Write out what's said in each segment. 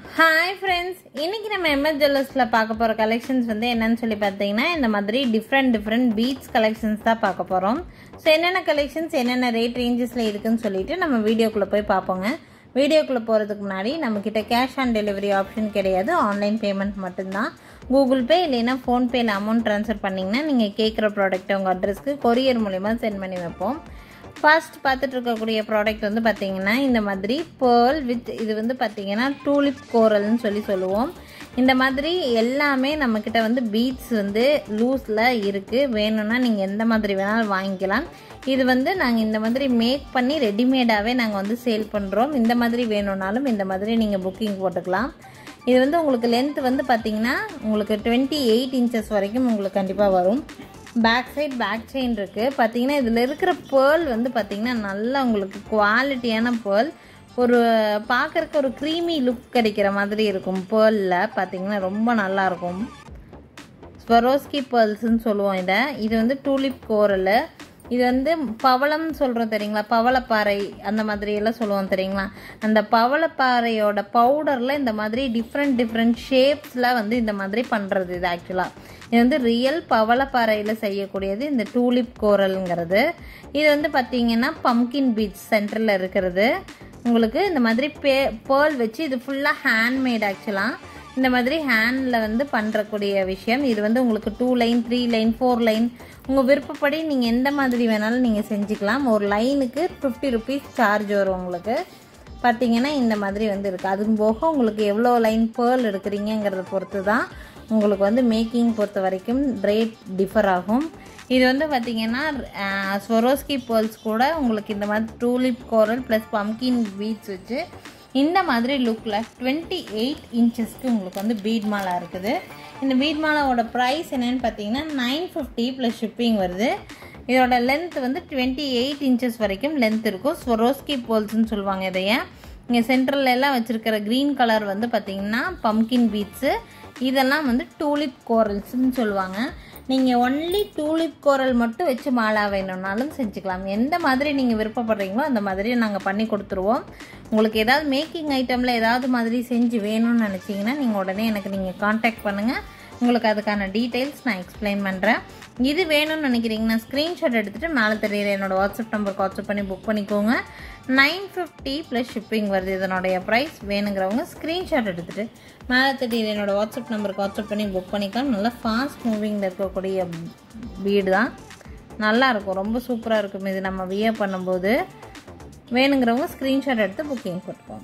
hi friends இன்னைக்கு நம்ம MS ஜுவல்லர்ஸில் பார்க்க போகிற கலெக்ஷன்ஸ் வந்து என்னன்னு சொல்லி பார்த்தீங்கன்னா இந்த மாதிரி டிஃப்ரெண்ட் டிஃப்ரெண்ட் பீட்ஸ் கலெக்ஷன்ஸ் தான் பார்க்க போகிறோம் ஸோ என்னென்ன கலெக்ஷன்ஸ் என்னென்ன ரேட் ரேஞ்சஸில் இருக்குன்னு சொல்லிட்டு நம்ம வீடியோக்குள்ளே போய் பார்ப்போங்க வீடியோக்குள்ளே போகிறதுக்கு முன்னாடி நம்மக்கிட்ட கேஷ் ஆன் டெலிவரி ஆப்ஷன் கிடையாது ஆன்லைன் பேமெண்ட் மட்டும்தான் கூகுள் பே இல்லைன்னா ஃபோன்பேயில் அமௌண்ட் ட்ரான்ஸ்ஃபர் பண்ணிங்கன்னா நீங்கள் கேட்குற ப்ராடக்ட்டை உங்கள் அட்ரஸ்க்கு கொரியர் மூலிமா சென்ட் பண்ணி வைப்போம் ஃபர்ஸ்ட் பார்த்துட்டு இருக்கக்கூடிய ப்ராடக்ட் வந்து பார்த்தீங்கன்னா இந்த மாதிரி பேர்ல் வித் இது வந்து பார்த்தீங்கன்னா டூலிப் கோரல்னு சொல்லி சொல்லுவோம் இந்த மாதிரி எல்லாமே நம்மக்கிட்ட வந்து பீட்ஸ் வந்து லூஸில் இருக்குது வேணும்னா நீங்கள் எந்த மாதிரி வேணாலும் வாங்கிக்கலாம் இது வந்து நாங்கள் இந்த மாதிரி மேக் பண்ணி ரெடிமேடாகவே நாங்கள் வந்து சேல் பண்ணுறோம் இந்த மாதிரி வேணும்னாலும் இந்த மாதிரி நீங்கள் புக்கிங் போட்டுக்கலாம் இது வந்து உங்களுக்கு லென்த் வந்து பார்த்தீங்கன்னா உங்களுக்கு டுவெண்ட்டி எயிட் இன்ச்சஸ் வரைக்கும் உங்களுக்கு கண்டிப்பாக வரும் பேக் சைட் பேக் செயின் இருக்குது பார்த்தீங்கன்னா இதில் இருக்கிற பேர்ல் வந்து பார்த்தீங்கன்னா நல்லா உங்களுக்கு குவாலிட்டியான பேர்ல் ஒரு பார்க்குறக்கு ஒரு க்ரீமி லுக் கிடைக்கிற மாதிரி இருக்கும் பேர்லில் பார்த்தீங்கன்னா ரொம்ப நல்லாயிருக்கும் ஸ்வரோஸ்கி பேர்ல்ஸ்ன்னு சொல்லுவோம் இதை இது வந்து டூலிப் கோரல் இது வந்து பவளம் சொல்கிறோம் தெரியுங்களா பவளப்பாறை அந்த மாதிரி எல்லாம் சொல்லுவோம் தெரியுங்களா அந்த பவளப்பாறையோட பவுடரில் இந்த மாதிரி டிஃப்ரெண்ட் டிஃப்ரெண்ட் ஷேப்ஸில் வந்து இந்த மாதிரி பண்ணுறது இது ஆக்சுவலாக இது வந்து ரியல் பவளப்பாறையில் செய்யக்கூடியது இந்த டூலிப் கோரலுங்கிறது இது வந்து பார்த்தீங்கன்னா பம்கின் பீச் சென்டரில் இருக்கிறது உங்களுக்கு இந்த மாதிரி பே பேர்ல் வச்சு இது ஃபுல்லாக ஹேண்ட்மேட் ஆக்சுவலாக இந்த மாதிரி ஹேண்டில் வந்து பண்ணுறக்கூடிய விஷயம் இது வந்து உங்களுக்கு two line three line four line உங்கள் விருப்பப்படி நீங்கள் எந்த மாதிரி வேணாலும் நீங்கள் செஞ்சுக்கலாம் ஒரு லைனுக்கு ஃபிஃப்டி ருபீஸ் சார்ஜ் வரும் உங்களுக்கு பார்த்தீங்கன்னா இந்த மாதிரி வந்து இருக்குது அதுக்கு போக உங்களுக்கு எவ்வளோ லைன் பேர்ல் எடுக்கிறீங்கிறத பொறுத்து தான் உங்களுக்கு வந்து மேக்கிங் பொறுத்த வரைக்கும் ரேட் டிஃபர் ஆகும் இது வந்து பார்த்திங்கன்னா ஸ்வரோஸ்கி பேர்ல்ஸ் கூட உங்களுக்கு இந்த மாதிரி tulip coral plus pumpkin beads வச்சு இந்த மாதிரி லுக்கில் டுவெண்ட்டி எயிட் இன்ச்சஸ்க்கு உங்களுக்கு வந்து பீட் மாலா இருக்குது இந்த பீட் மாலாவோட ப்ரைஸ் என்னென்னு பார்த்தீங்கன்னா நைன் ஃபிஃப்டி ப்ளஸ் ஷிப்பிங் வருது இதோட லென்த் வந்து டுவெண்ட்டி எயிட் இன்ச்சஸ் வரைக்கும் லென்த் இருக்கும் ஸ்வரோஸ்கி போல்ஸ்ன்னு சொல்லுவாங்க இதைய இங்கே சென்ட்ரல்ல எல்லாம் வச்சுருக்கிற க்ரீன் கலர் வந்து பார்த்திங்கன்னா பம்கின் பீட்ஸு இதெல்லாம் வந்து டூலிப் கோரல்ஸ்ன்னு சொல்லுவாங்க நீங்கள் ஒன்லி டூலிப் கோரல் மட்டும் வச்சு மாலா வேணும்னாலும் செஞ்சுக்கலாம் எந்த மாதிரி நீங்கள் விருப்பப்படுறீங்களோ அந்த மாதிரி நாங்கள் பண்ணி கொடுத்துருவோம் உங்களுக்கு ஏதாவது மேக்கிங் ஐட்டமில் ஏதாவது மாதிரி செஞ்சு வேணும்னு நினச்சிங்கன்னா நீங்கள் உடனே எனக்கு நீங்கள் காண்டாக்ட் பண்ணுங்கள் உங்களுக்கு அதுக்கான டீட்டெயில்ஸ் நான் எக்ஸ்பிளைன் பண்ணுறேன் இது வேணும்னு நினைக்கிறீங்கன்னா ஸ்க்ரீன்ஷாட் எடுத்துகிட்டு மேலே தெரியுற என்னோடய வாட்ஸ்அப் நம்பருக்கு வாட்ஸ்அப் பண்ணி புக் பண்ணிக்கோங்க நைன் ஃபிஃப்டி ப்ளஸ் ஷிப்பிங் வருது இதனுடைய ப்ரைஸ் வேணுங்கிறவங்க ஸ்க்ரீன்ஷாட் எடுத்துகிட்டு மேலே தெரியுற என்னோடய வாட்ஸ்அப் நம்பருக்கு வாட்ஸ்அப் பண்ணி புக் பண்ணிக்கலாம் நல்லா ஃபாஸ்ட் மூவிங்கில் இருக்கக்கூடிய வீடு தான் நல்லாயிருக்கும் ரொம்ப சூப்பராக இருக்கும் இது நம்ம வியர் பண்ணும்போது வேணுங்கிறவங்க ஸ்க்ரீன்ஷாட் எடுத்து புக்கிங் போட்டுக்கோங்க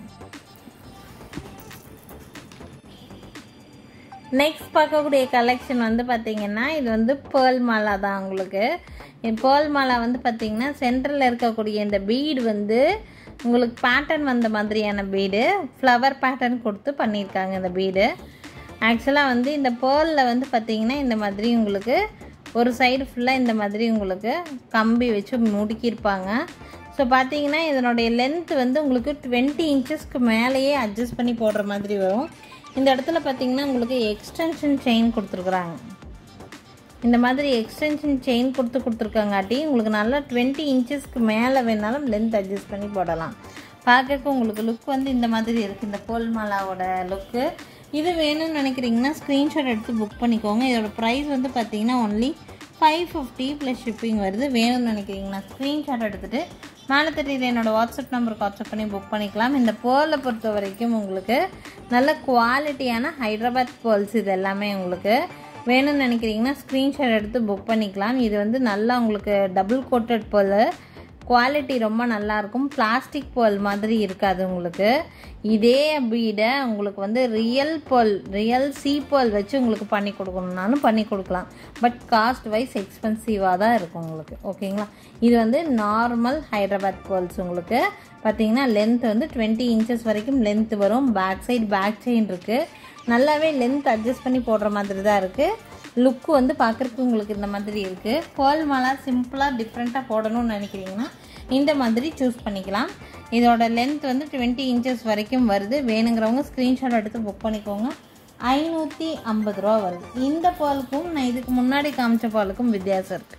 நெக்ஸ்ட் பார்க்கக்கூடிய கலெக்ஷன் வந்து பார்த்திங்கன்னா இது வந்து பேர்ல் மாலா தான் உங்களுக்கு பேர்ல் மாலா வந்து பார்த்திங்கன்னா சென்டரில் இருக்கக்கூடிய இந்த பீடு வந்து உங்களுக்கு பேட்டர்ன் வந்த மாதிரியான பீடு ஃப்ளவர் பேட்டர்ன் கொடுத்து பண்ணியிருக்காங்க இந்த பீடு ஆக்சுவலாக வந்து இந்த பேர்லில் வந்து பார்த்திங்கன்னா இந்த மாதிரி உங்களுக்கு ஒரு சைடு ஃபுல்லாக இந்த மாதிரி உங்களுக்கு கம்பி வச்சு முடுக்கியிருப்பாங்க ஸோ பார்த்தீங்கன்னா இதனுடைய லென்த் வந்து உங்களுக்கு டுவெண்ட்டி இன்ச்சஸ்க்கு மேலேயே அட்ஜஸ்ட் பண்ணி போடுற மாதிரி வரும் இந்த இடத்துல பார்த்தீங்கன்னா உங்களுக்கு எக்ஸ்டென்ஷன் செயின் கொடுத்துருக்குறாங்க இந்த மாதிரி எக்ஸ்டென்ஷன் செயின் கொடுத்து கொடுத்துருக்காங்காட்டி உங்களுக்கு நல்லா டுவெண்ட்டி இன்ச்சஸ்க்கு மேலே வேணாலும் லென்த் அட்ஜஸ்ட் பண்ணி போடலாம் பார்க்கறக்கு உங்களுக்கு லுக் வந்து இந்த மாதிரி இருக்குது இந்த போல் மாலாவோட லுக்கு இது வேணும்னு நினைக்கிறீங்கன்னா ஸ்க்ரீன்ஷாட் எடுத்து புக் பண்ணிக்கோங்க இதோட ப்ரைஸ் வந்து பார்த்தீங்கன்னா only five fifty plus shipping வருது வேணும்னு நினைக்கிறீங்கன்னா ஸ்க்ரீன்ஷாட் எடுத்துகிட்டு மேலே தெரியுது என்னோடய வாட்ஸ்அப் நம்பருக்கு வாட்ஸ்அப் பண்ணி புக் பண்ணிக்கலாம் இந்த பேர்லை பொறுத்த வரைக்கும் உங்களுக்கு நல்ல குவாலிட்டியான ஹைதராபாத் பேர்ல்ஸ் இது எல்லாமே உங்களுக்கு வேணும்னு நினைக்கிறீங்கன்னா ஸ்க்ரீன்ஷாட் எடுத்து புக் பண்ணிக்கலாம் இது வந்து நல்லா உங்களுக்கு டபுள் கோட்டட் பேர்ல் குவாலிட்டி ரொம்ப நல்லாயிருக்கும் பிளாஸ்டிக் பேர்ல் மாதிரி இருக்காது உங்களுக்கு இதே பீடை உங்களுக்கு வந்து real pearl real sea pearl வச்சு உங்களுக்கு பண்ணி கொடுக்கணுன்னாலும் பண்ணி கொடுக்கலாம் பட் காஸ்ட் வைஸ் எக்ஸ்பென்சிவாக தான் இருக்கும் உங்களுக்கு ஓகேங்களா இது வந்து நார்மல் ஹைதராபாத் பேர்ல்ஸ் உங்களுக்கு பார்த்தீங்கன்னா லென்த் வந்து டுவெண்ட்டி இன்ச்சஸ் வரைக்கும் லென்த் வரும் பேக் சைடு பேக் செயின் இருக்குது நல்லாவே லென்த் அட்ஜஸ்ட் பண்ணி போடுற மாதிரி தான் இருக்குது லுக்கு வந்து பார்க்குறக்கு உங்களுக்கு இந்த மாதிரி இருக்குது பேர்ல் மாலா சிம்பிளாக டிஃப்ரெண்ட்டாக போடணும்னு நினைக்கிறீங்கன்னா இந்த மாதிரி சூஸ் பண்ணிக்கலாம் இதோட லென்த் வந்து டுவெண்ட்டி இன்ச்சஸ் வரைக்கும் வருது வேணுங்கிறவங்க ஸ்க்ரீன்ஷாட் எடுத்து புக் பண்ணிக்கோங்க ஐநூற்றி ஐம்பது ரூபா வருது இந்த பாலுக்கும் நான் இதுக்கு முன்னாடி காமிச்ச பாலுக்கும் வித்தியாசம் இருக்குது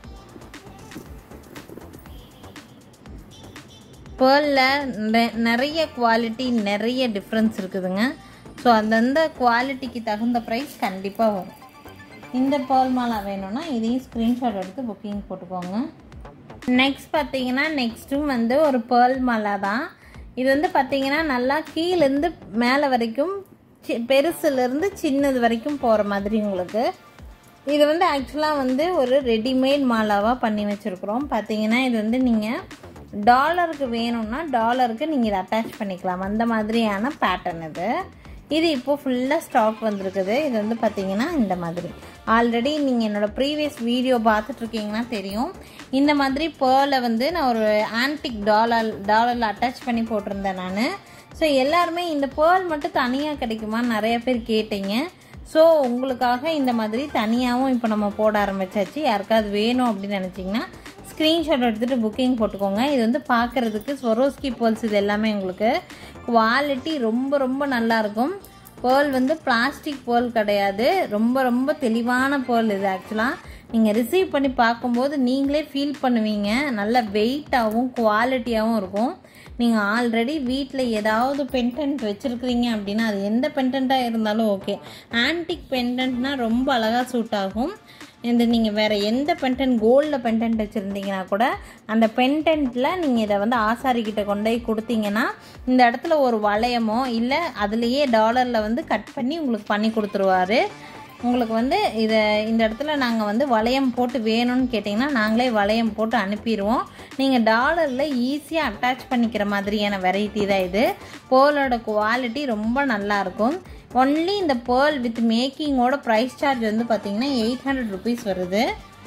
பேர்லில் நிறைய குவாலிட்டி நிறைய டிஃப்ரென்ஸ் இருக்குதுங்க ஸோ அந்தந்த குவாலிட்டிக்கு தகுந்த ப்ரைஸ் கண்டிப்பாக வரும் இந்த பேர்ல் மாலா வேணும்னா இதையும் ஸ்க்ரீன்ஷாட் எடுத்து புக்கிங் போட்டுக்கோங்க நெக்ஸ்ட் பார்த்தீங்கன்னா நெக்ஸ்ட்டும் வந்து ஒரு பேர்ல் மாலா தான் இது வந்து பார்த்தீங்கன்னா நல்லா கீழேருந்து மேலே வரைக்கும் சி பெருசுலேருந்து சின்னது வரைக்கும் போகிற மாதிரி உங்களுக்கு இது வந்து ஆக்சுவலாக வந்து ஒரு ரெடிமேட் மாலாவாக பண்ணி வச்சுருக்குறோம் பார்த்தீங்கன்னா இது வந்து நீங்கள் டாலருக்கு வேணும்னா டாலருக்கு நீங்கள் இதை அட்டாச் பண்ணிக்கலாம் அந்த மாதிரியான பேட்டர்ன் இது இது இப்போது ஃபுல்லாக ஸ்டாக் வந்திருக்குது இது வந்து பார்த்தீங்கன்னா இந்த மாதிரி ஆல்ரெடி நீங்கள் என்னோடய ப்ரீவியஸ் வீடியோ பார்த்துட்ருக்கீங்கன்னா தெரியும் இந்த மாதிரி பேர்லை வந்து நான் ஒரு ஆன்டிக் டாலர் டாலரில் அட்டாச் பண்ணி போட்டிருந்தேன் நான் ஸோ எல்லாருமே இந்த பேர்ல் மட்டும் தனியாக கிடைக்குமான்னு நிறைய பேர் கேட்டீங்க ஸோ உங்களுக்காக இந்த மாதிரி தனியாகவும் இப்போ நம்ம போட ஆரம்பிச்சாச்சு யாருக்காவது வேணும் அப்படின்னு நினச்சிங்கன்னா ஸ்க்ரீன்ஷாட் எடுத்துகிட்டு புக்கிங் போட்டுக்கோங்க இது வந்து பார்க்குறதுக்கு ஸ்வரோஸ்கி பேர்ல்ஸ் இது எல்லாமே உங்களுக்கு குவாலிட்டி ரொம்ப ரொம்ப நல்லாயிருக்கும் பேர்ல் வந்து பிளாஸ்டிக் பேர்ல் கிடையாது ரொம்ப ரொம்ப தெளிவான பேர்ல் இது ஆக்சுவலாக நீங்கள் ரிசீவ் பண்ணி பார்க்கும்போது நீங்களே ஃபீல் பண்ணுவீங்க நல்ல வெயிட்டாகவும் குவாலிட்டியாகவும் இருக்கும் நீங்கள் ஆல்ரெடி வீட்டில் ஏதாவது பென்டென்ட் வச்சுருக்கிறீங்க அப்படின்னா அது எந்த பென்டென்ட்டாக இருந்தாலும் ஓகே ஆன்டிக் பென்டென்ட்னா ரொம்ப அழகாக சூட் ஆகும் இந்த நீங்கள் வேறு எந்த பென்டென்ட் கோல்டில் பென்டென்ட் வச்சுருந்தீங்கன்னா கூட அந்த பென்டென்ட்டில் நீங்கள் இதை வந்து ஆசாரிக்கிட்ட கொண்டு போய் கொடுத்தீங்கன்னா இந்த இடத்துல ஒரு வளையமோ இல்லை அதுலேயே டாலரில் வந்து கட் பண்ணி உங்களுக்கு பண்ணி கொடுத்துருவாரு உங்களுக்கு வந்து இதை இந்த இடத்துல நாங்கள் வந்து வளையம் போட்டு வேணும்னு கேட்டிங்கன்னா நாங்களே வளையம் போட்டு அனுப்பிடுவோம் நீங்கள் டாலரில் ஈஸியாக அட்டாச் பண்ணிக்கிற மாதிரியான வெரைட்டி தான் இது பேர்லோட குவாலிட்டி ரொம்ப நல்லாயிருக்கும் ஒன்லி இந்த பேர்ல் வித் மேக்கிங்கோட ப்ரைஸ் சார்ஜ் வந்து பார்த்தீங்கன்னா எயிட் ஹண்ட்ரட் ருபீஸ் வருது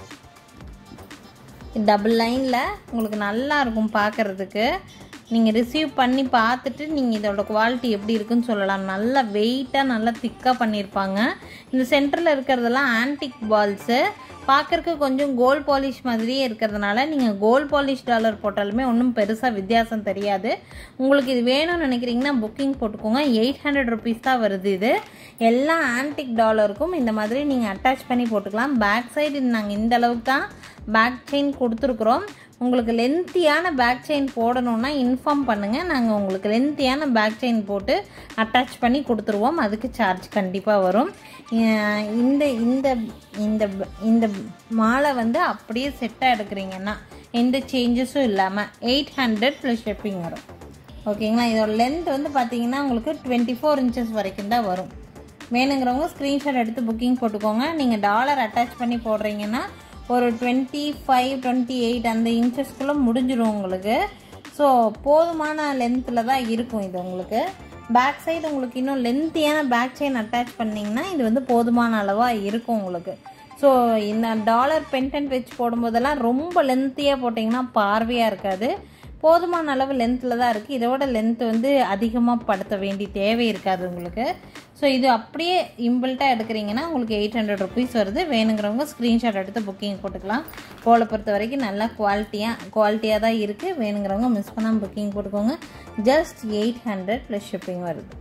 டபுள் லைனில் உங்களுக்கு நல்லா இருக்கும் பார்க்குறதுக்கு நீங்கள் ரிசீவ் பண்ணி பார்த்துட்டு நீங்கள் இதோட குவாலிட்டி எப்படி இருக்குன்னு சொல்லலாம் நல்லா வெயிட்டாக நல்லா திக்காக பண்ணியிருப்பாங்க இந்த சென்டரில் இருக்கிறதெல்லாம் ஆன்டிக் பால்ஸு பார்க்குறக்கு கொஞ்சம் கோல்ட் பாலிஷ் மாதிரியே இருக்கிறதுனால நீங்கள் கோல்ட் பாலிஷ் டாலர் போட்டாலுமே ஒன்றும் பெருசாக வித்தியாசம் தெரியாது உங்களுக்கு இது வேணும்னு நினைக்கிறீங்கன்னா புக்கிங் போட்டுக்கோங்க எயிட் ஹண்ட்ரட் ருபீஸ் தான் வருது இது எல்லா ஆன்டிக் டாலருக்கும் இந்த மாதிரி நீங்கள் அட்டாச் பண்ணி போட்டுக்கலாம் பேக் சைடு நாங்கள் இந்த அளவுக்கு தான் பேக் செயின் கொடுத்துருக்குறோம் உங்களுக்கு லென்த்தியான பேக் செயின் போடணுன்னா இன்ஃபார்ம் பண்ணுங்கள் நாங்கள் உங்களுக்கு லென்த்தியான பேக் செயின் போட்டு அட்டாச் பண்ணி கொடுத்துருவோம் அதுக்கு சார்ஜ் கண்டிப்பாக வரும் இந்த இந்த இந்த இந்த மாலை வந்து அப்படியே செட்டாக எடுக்கிறீங்கன்னா எந்த சேஞ்சஸும் இல்லாமல் எயிட் ஹண்ட்ரட் ப்ளஸ் ஷிப்பிங் வரும் ஓகேங்களா இதோட லென்த் வந்து பார்த்தீங்கன்னா உங்களுக்கு டுவெண்ட்டி ஃபோர் இன்ச்சஸ் வரைக்கும் தான் வரும் வேணுங்கிறவங்க ஸ்க்ரீன்ஷாட் எடுத்து புக்கிங் போட்டுக்கோங்க நீங்கள் டாலர் அட்டாச் பண்ணி போடுறீங்கன்னா ஒரு டுவெண்ட்டி ஃபைவ் டுவெண்ட்டி எயிட் அந்த இன்ச்சஸ்க்குள்ளே முடிஞ்சிடும் உங்களுக்கு ஸோ போதுமான லென்த்தில் தான் இருக்கும் இது உங்களுக்கு பேக் சைடு உங்களுக்கு இன்னும் லென்த்தியான பேக் செயின் அட்டாச் பண்ணிங்கன்னா இது வந்து போதுமான அளவாக இருக்கும் உங்களுக்கு ஸோ இந்த டாலர் பென்டென்ட் வச்சு போடும்போதெல்லாம் ரொம்ப லென்த்தியாக போட்டிங்கன்னா பார்வையாக இருக்காது போதுமான அளவு லென்த்தில் தான் இருக்குது இதோட லென்த் வந்து அதிகமாக படுத்த வேண்டிய தேவை இருக்காது உங்களுக்கு ஸோ இது அப்படியே இம்பிள்ட்டாக எடுக்கிறீங்கன்னா உங்களுக்கு எயிட் ஹண்ட்ரட் ருபீஸ் வருது வேணுங்கிறவங்க ஸ்க்ரீன்ஷாட் எடுத்து புக்கிங் போட்டுக்கலாம் போலை பொறுத்த வரைக்கும் நல்லா குவாலிட்டியாக குவாலிட்டியாக தான் இருக்குது வேணுங்கிறவங்க மிஸ் பண்ணாமல் புக்கிங் போட்டுக்கோங்க just eight hundred plus shipping வருது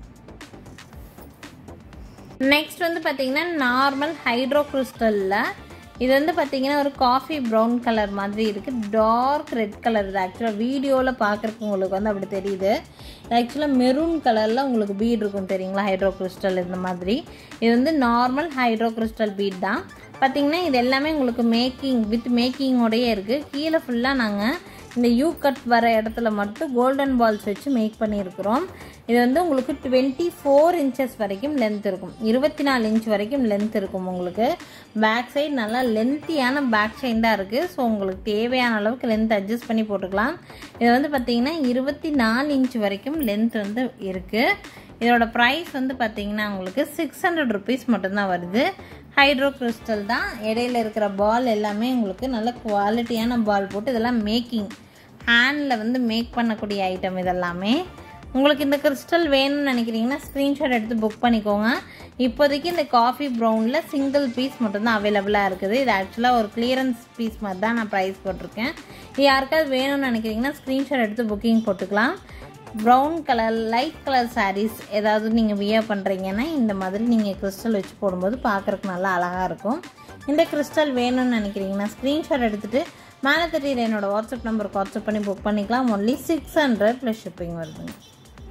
நெக்ஸ்ட் வந்து பார்த்தீங்கன்னா நார்மல் ஹைட்ரோ கிறிஸ்டலில் இது வந்து பார்த்தீங்கன்னா ஒரு காஃபி ப்ரௌன் கலர் மாதிரி இருக்குது டார்க் ரெட் கலர் இது ஆக்சுவலாக வீடியோவில் பார்க்குறக்கு உங்களுக்கு வந்து அப்படி தெரியுது ஆக்சுவலாக மெரூன் கலரில் உங்களுக்கு பீட் இருக்கும் தெரியுங்களா ஹைட்ரோ கிறிஸ்டல் இந்த மாதிரி இது வந்து நார்மல் ஹைட்ரோ கிறிஸ்டல் பீட் தான் பார்த்தீங்கன்னா இது எல்லாமே உங்களுக்கு மேக்கிங் வித் மேக்கிங்கோடையே இருக்குது கீழே ஃபுல்லாக நாங்கள் இந்த யூ கட் வர இடத்துல மட்டும் கோல்டன் பால்ஸ் வச்சு மேக் பண்ணியிருக்கிறோம் இது வந்து உங்களுக்கு டுவெண்ட்டி ஃபோர் இன்ச்சஸ் வரைக்கும் லென்த் இருக்கும் இருபத்தி நாலு இன்ச் வரைக்கும் லென்த் இருக்கும் உங்களுக்கு பேக் சைடு நல்லா லென்த்தியான பேக் சைன் தான் இருக்குது ஸோ உங்களுக்கு தேவையான அளவுக்கு லென்த் அட்ஜஸ்ட் பண்ணி போட்டுக்கலாம் இது வந்து பார்த்திங்கன்னா இருபத்தி நாலு இன்ச் வரைக்கும் லென்த் வந்து இருக்குது இதோட ப்ரைஸ் வந்து பார்த்திங்கன்னா உங்களுக்கு சிக்ஸ் ஹண்ட்ரட் ருபீஸ் மட்டும்தான் வருது ஹைட்ரோ கிறிஸ்டல் தான் இடையில இருக்கிற பால் எல்லாமே உங்களுக்கு நல்ல குவாலிட்டியான பால் போட்டு இதெல்லாம் மேக்கிங் ஹேண்டில் வந்து மேக் பண்ணக்கூடிய ஐட்டம் இதெல்லாமே உங்களுக்கு இந்த கிறிஸ்டல் வேணும்னு நினைக்கிறீங்கன்னா ஸ்க்ரீன்ஷாட் எடுத்து புக் பண்ணிக்கோங்க இப்போதைக்கு இந்த காஃபி ப்ரௌனில் சிங்கிள் பீஸ் மட்டும்தான் அவைலபிளாக இருக்குது இது ஆக்சுவலாக ஒரு கிளியரன்ஸ் பீஸ் மாதிரி தான் நான் ப்ரைஸ் போட்டிருக்கேன் இது யாருக்காவது வேணும்னு நினைக்கிறீங்கன்னா ஸ்க்ரீன்ஷாட் எடுத்து புக்கிங் போட்டுக்கலாம் brown colour light colour saris ஏதாவது நீங்கள் வியர் பண்ணுறீங்கன்னா இந்த மாதிரி நீங்கள் கிறிஸ்டல் வச்சு போடும்போது பார்க்குறக்கு நல்லா அழகாக இருக்கும் இந்த கிறிஸ்டல் வேணும்னு நினைக்கிறீங்கன்னா ஸ்க்ரீன்ஷாட் எடுத்துகிட்டு மேலே தெரியுற என்னோடய வாட்ஸ்அப் நம்பருக்கு வாட்ஸ்அப் பண்ணி புக் பண்ணிக்கலாம் only six hundred plus shipping வருதுங்க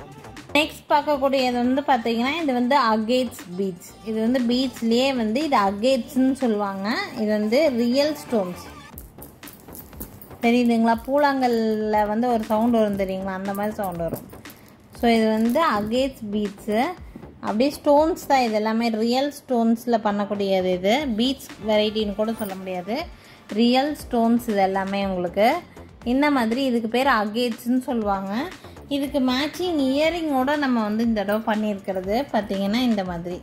நெக்ஸ்ட் பார்க்கக்கூடியது வந்து பார்த்தீங்கன்னா இது வந்து அகேட்ஸ் பீட்ஸ் இது வந்து பீட்ஸ்லேயே வந்து இது அகேட்ஸ்ன்னு சொல்லுவாங்க இது வந்து ரியல் ஸ்டோன்ஸ் தெரியுதுங்களா பூலாங்கல்ல வந்து ஒரு சவுண்ட் வரும் தெரியுங்களா அந்த மாதிரி சவுண்ட் வரும் ஸோ இது வந்து அகேட்ஸ் பீட்ஸு அப்படியே ஸ்டோன்ஸ் தான் இது எல்லாமே ரியல் ஸ்டோன்ஸில் பண்ணக்கூடியது இது பீட்ஸ் வெரைட்டின்னு கூட சொல்ல முடியாது ரியல் ஸ்டோன்ஸ் இது எல்லாமே உங்களுக்கு இந்த மாதிரி இதுக்கு பேர் அகேட்ஸ்ன்னு சொல்லுவாங்க இதுக்கு மேட்சிங் இயரிங்கோட நம்ம வந்து இந்த தடவை பண்ணியிருக்கிறது பார்த்தீங்கன்னா இந்த மாதிரி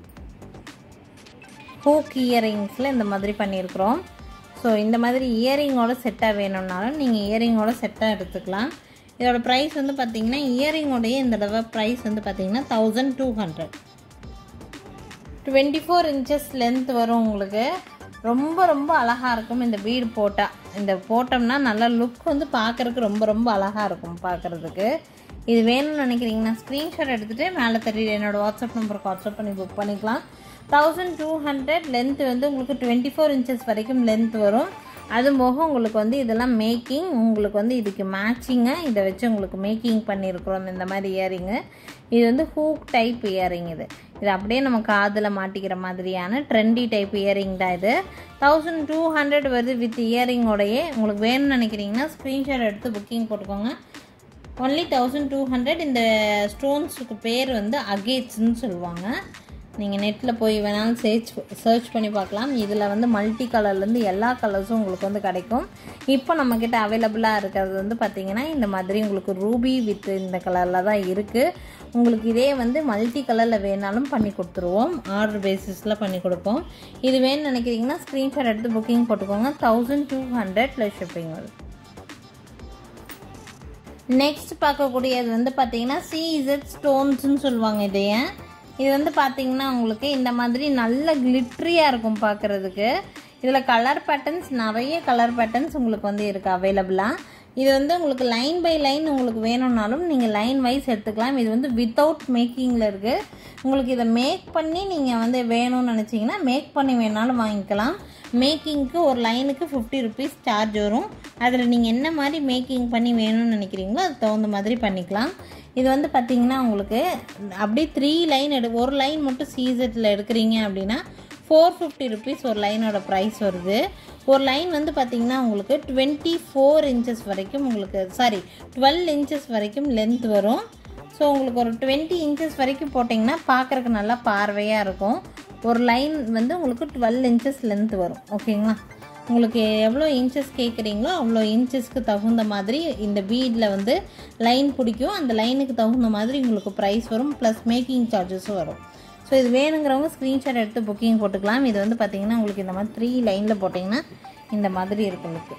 ஹூக் இயரிங்ஸில் இந்த மாதிரி பண்ணியிருக்கிறோம் ஸோ இந்த மாதிரி இயரிங்கோட செட்டாக வேணும்னாலும் நீங்கள் இயரிங்கோட செட்டாக எடுத்துக்கலாம் இதோட ப்ரைஸ் வந்து பார்த்தீங்கன்னா இயரிங்கோடைய இந்த தடவை ப்ரைஸ் வந்து பார்த்தீங்கன்னா thousand two hundred twenty four inches length வரும் உங்களுக்கு ரொம்ப ரொம்ப அழகாக இருக்கும் இந்த பீடு போட்டால் இந்த போட்டோம்னா நல்லா லுக் வந்து பார்க்குறதுக்கு ரொம்ப ரொம்ப அழகாக இருக்கும் பார்க்குறதுக்கு இது வேணும்னு நினைக்கிறீங்கன்னா ஸ்க்ரீன்ஷாட் எடுத்துகிட்டு மேலே தெரியுது என்னோடய வாட்ஸ்அப் நம்பருக்கு வாட்ஸ்அப் பண்ணி புக் பண்ணிக்கலாம் தௌசண்ட் டூ ஹண்ட்ரட் லென்த் வந்து உங்களுக்கு டுவெண்ட்டி ஃபோர் இன்ச்சஸ் வரைக்கும் லென்த் வரும் அது போக உங்களுக்கு வந்து இதெல்லாம் மேக்கிங் உங்களுக்கு வந்து இதுக்கு மேட்சிங்காக இதை வச்சு உங்களுக்கு மேக்கிங் பண்ணியிருக்கிறோம் இந்த மாதிரி இயரிங்கு இது வந்து ஹூக் டைப் இயரிங் இது இது அப்படியே நம்ம காதில் மாட்டிக்கிற மாதிரியான ட்ரெண்டி டைப் இயரிங் தான் இது தௌசண்ட் டூ ஹண்ட்ரட் வருது வித் இயரிங்கோடையே உங்களுக்கு வேணும்னு நினைக்கிறீங்கன்னா ஸ்க்ரீன்ஷாட் எடுத்து புக்கிங் போட்டுக்கோங்க ஒன்லி தௌசண்ட் டூ ஹண்ட்ரட் இந்த ஸ்டோன்ஸுக்கு பேர் வந்து அகேட்ஸ்ன்னு சொல்லுவாங்க நீங்கள் நெட்டில் போய் வேணாலும் சர்ச் சர்ச் பண்ணி பார்க்கலாம் இதில் வந்து மல்டி கலர்லேருந்து எல்லா கலர்ஸும் உங்களுக்கு வந்து கிடைக்கும் இப்போ நம்மக்கிட்ட அவைலபிளாக இருக்கிறது வந்து பார்த்திங்கன்னா இந்த மாதிரி உங்களுக்கு ரூபி வித் இந்த கலரில் தான் இருக்குது உங்களுக்கு இதே வந்து மல்டி கலரில் வேணாலும் பண்ணி கொடுத்துருவோம் ஆர்டர் பேசிஸில் பண்ணி கொடுப்போம் இது வேணும்னு நினைக்கிறீங்கன்னா ஸ்க்ரீன்ஷாட் எடுத்து புக்கிங் போட்டுக்கோங்க thousand two hundred plus shipping வரும் நெக்ஸ்ட் பார்க்கக்கூடியது வந்து பார்த்தீங்கன்னா சிஇசட் ஸ்டோன்ஸ்னு சொல்லுவாங்க இதைய இது வந்து பார்த்தீங்கன்னா உங்களுக்கு இந்த மாதிரி நல்ல கிளிட்ரியாக இருக்கும் பார்க்குறதுக்கு இதில் கலர் பேட்டர்ன்ஸ் நிறைய கலர் பேட்டர்ன்ஸ் உங்களுக்கு வந்து இருக்குது அவைலபிளாக இது வந்து உங்களுக்கு லைன் பை லைன் உங்களுக்கு வேணும்னாலும் நீங்கள் லைன் வைஸ் எடுத்துக்கலாம் இது வந்து வித்தவுட் மேக்கிங்கில் இருக்குது உங்களுக்கு இதை மேக் பண்ணி நீங்கள் வந்து வேணும்னு நினச்சிங்கன்னா மேக் பண்ணி வேணாலும் வாங்கிக்கலாம் மேக்கிங்க்கு ஒரு லைனுக்கு ஃபிஃப்டி ருபீஸ் சார்ஜ் வரும் அதில் நீங்கள் என்ன மாதிரி மேக்கிங் பண்ணி வேணும்னு நினைக்கிறீங்களோ அதுக்கு தகுந்த மாதிரி பண்ணிக்கலாம் இது வந்து பார்த்திங்கன்னா உங்களுக்கு அப்படியே த்ரீ லைன் எடு ஒரு லைன் மட்டும் சீசட்டில் எடுக்கிறீங்க அப்படின்னா ஃபோர் ஃபிஃப்டி ருபீஸ் ஒரு லைனோட ப்ரைஸ் வருது ஒரு லைன் வந்து பார்த்திங்கன்னா உங்களுக்கு டுவெண்ட்டி ஃபோர் இன்ச்சஸ் வரைக்கும் உங்களுக்கு சாரி டுவெல் இன்ச்சஸ் வரைக்கும் லென்த் வரும் ஸோ உங்களுக்கு ஒரு டுவெண்ட்டி இன்ச்சஸ் வரைக்கும் போட்டிங்கன்னா பார்க்குறக்கு நல்லா பார்வையாக இருக்கும் ஒரு லைன் வந்து உங்களுக்கு டுவெல் இன்ச்சஸ் லென்த் வரும் ஓகேங்களா உங்களுக்கு எவ்வளோ இன்ச்சஸ் கேட்குறீங்களோ அவ்வளோ இன்ச்சஸ்க்கு தகுந்த மாதிரி இந்த பீடில் வந்து லைன் பிடிக்கும் அந்த லைனுக்கு தகுந்த மாதிரி உங்களுக்கு ப்ரைஸ் வரும் ப்ளஸ் மேக்கிங் சார்ஜஸும் வரும் ஸோ இது வேணுங்கிறவங்க ஸ்க்ரீன்ஷாட் எடுத்து புக்கிங் போட்டுக்கலாம் இது வந்து பார்த்திங்கன்னா உங்களுக்கு இந்த மாதிரி த்ரீ லைனில் போட்டிங்கன்னா இந்த மாதிரி இருக்கும் உங்களுக்கு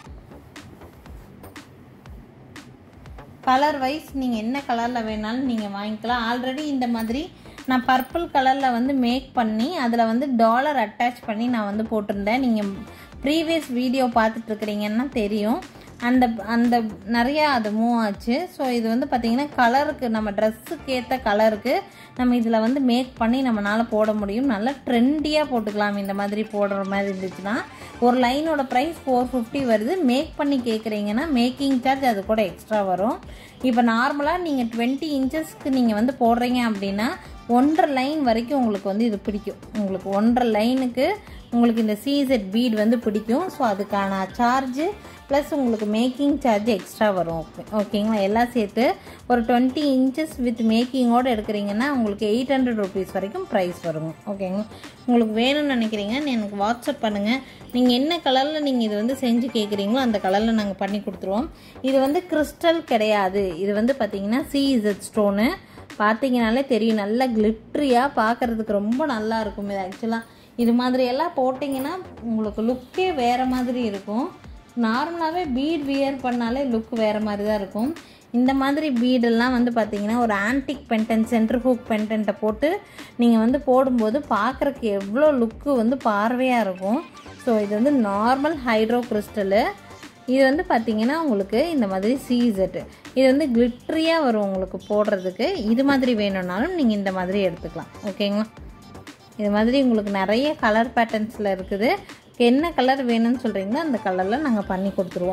கலர் வைஸ் நீங்கள் என்ன கலரில் வேணாலும் நீங்கள் வாங்கிக்கலாம் ஆல்ரெடி இந்த மாதிரி நான் பர்பிள் கலரில் வந்து மேக் பண்ணி அதில் வந்து டாலர் அட்டாச் பண்ணி நான் வந்து போட்டிருந்தேன் நீங்கள் ப்ரீவியஸ் வீடியோ பார்த்துட்ருக்குறீங்கன்னா தெரியும் அந்த அந்த நிறையா அது மூவ் ஆச்சு ஸோ இது வந்து பார்த்திங்கன்னா கலருக்கு நம்ம ட்ரெஸ்ஸுக்கு ஏற்ற கலருக்கு நம்ம இதில் வந்து மேக் பண்ணி நம்மளால் போட முடியும் நல்லா ட்ரெண்டியாக போட்டுக்கலாம் இந்த மாதிரி போடுற மாதிரி இருந்துச்சுன்னா ஒரு லைனோட ப்ரைஸ் ஃபோர் ஃபிஃப்டி வருது மேக் பண்ணி கேட்குறீங்கன்னா மேக்கிங் சார்ஜ் அது கூட எக்ஸ்ட்ரா வரும் இப்போ நார்மலாக நீங்கள் டுவெண்ட்டி இன்ச்சஸ்க்கு நீங்கள் வந்து போடுறீங்க அப்படின்னா ஒன்றரை லைன் வரைக்கும் உங்களுக்கு வந்து இது பிடிக்கும் உங்களுக்கு ஒன்றரை லைனுக்கு உங்களுக்கு இந்த சீசெட் பீட் வந்து பிடிக்கும் ஸோ அதுக்கான சார்ஜு ப்ளஸ் உங்களுக்கு மேக்கிங் சார்ஜ் எக்ஸ்ட்ரா வரும் ஓகே ஓகேங்களா எல்லாம் சேர்த்து ஒரு டுவெண்ட்டி இன்ச்சஸ் வித் மேக்கிங்கோடு எடுக்கிறீங்கன்னா உங்களுக்கு எயிட் ஹண்ட்ரட் ருபீஸ் வரைக்கும் ப்ரைஸ் வருங்க ஓகேங்களா உங்களுக்கு வேணும்னு நினைக்கிறீங்க எனக்கு வாட்ஸ்அப் பண்ணுங்கள் நீங்கள் என்ன கலரில் நீங்கள் இது வந்து செஞ்சு கேட்குறீங்களோ அந்த கலரில் நாங்கள் பண்ணி கொடுத்துருவோம் இது வந்து கிறிஸ்டல் கிடையாது இது வந்து பார்த்தீங்கன்னா சிஇசட் ஸ்டோனு பார்த்தீங்கனாலே தெரியும் நல்லா கிளிட்ரியாக பார்க்குறதுக்கு ரொம்ப நல்லா இருக்கும் இது ஆக்சுவலாக இது மாதிரி எல்லாம் போட்டிங்கன்னா உங்களுக்கு லுக்கே வேறு மாதிரி இருக்கும் நார்மலாகவே பீட் வியர் பண்ணாலே லுக் வேறு மாதிரி தான் இருக்கும் இந்த மாதிரி பீடெல்லாம் வந்து பார்த்தீங்கன்னா ஒரு ஆன்டிக் பென்டன் சென்டர் ஹூக் பென்டென்ட்டை போட்டு நீங்கள் வந்து போடும்போது பார்க்குறக்கு எவ்வளோ லுக்கு வந்து பார்வையாக இருக்கும் ஸோ இது வந்து நார்மல் ஹைட்ரோ கிறிஸ்டலு இது வந்து பார்த்தீங்கன்னா உங்களுக்கு இந்த மாதிரி சீசட்டு இது வந்து கிளிட்ரியாக வரும் உங்களுக்கு போடுறதுக்கு இது மாதிரி வேணும்னாலும் நீங்கள் இந்த மாதிரி எடுத்துக்கலாம் ஓகேங்களா இது மாதிரி உங்களுக்கு நிறைய கலர் பேட்டர்ன்ஸில் இருக்குது என்ன கலர் வேணும்னு சொல்கிறீங்களோ அந்த கலரில் நாங்கள் பண்ணி கொடுத்துருவோம்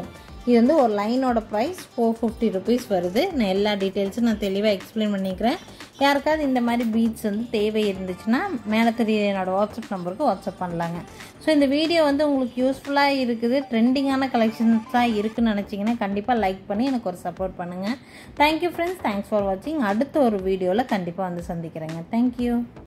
இது வந்து ஒரு லைனோட ப்ரைஸ் ஃபோர் ஃபிஃப்டி ருபீஸ் வருது நான் எல்லா டீட்டெயில்ஸும் நான் தெளிவாக எக்ஸ்பிளைன் பண்ணிக்கிறேன் யாருக்காவது இந்த மாதிரி பீட்ஸ் வந்து தேவை இருந்துச்சுன்னா மேலே தெரிய என்னோடய வாட்ஸ்அப் நம்பருக்கு வாட்ஸ்அப் பண்ணலாங்க ஸோ இந்த வீடியோ வந்து உங்களுக்கு யூஸ்ஃபுல்லாக இருக்குது ட்ரெண்டிங்கான கலெக்ஷன்ஸாக இருக்குன்னு நினச்சிங்கன்னா கண்டிப்பாக லைக் பண்ணி எனக்கு ஒரு சப்போர்ட் பண்ணுங்கள் தேங்க்யூ ஃப்ரெண்ட்ஸ் தேங்க்ஸ் ஃபார் வாட்சிங் அடுத்த ஒரு வீடியோவில் கண்டிப்பாக வந்து சந்திக்கிறேங்க தேங்க்யூ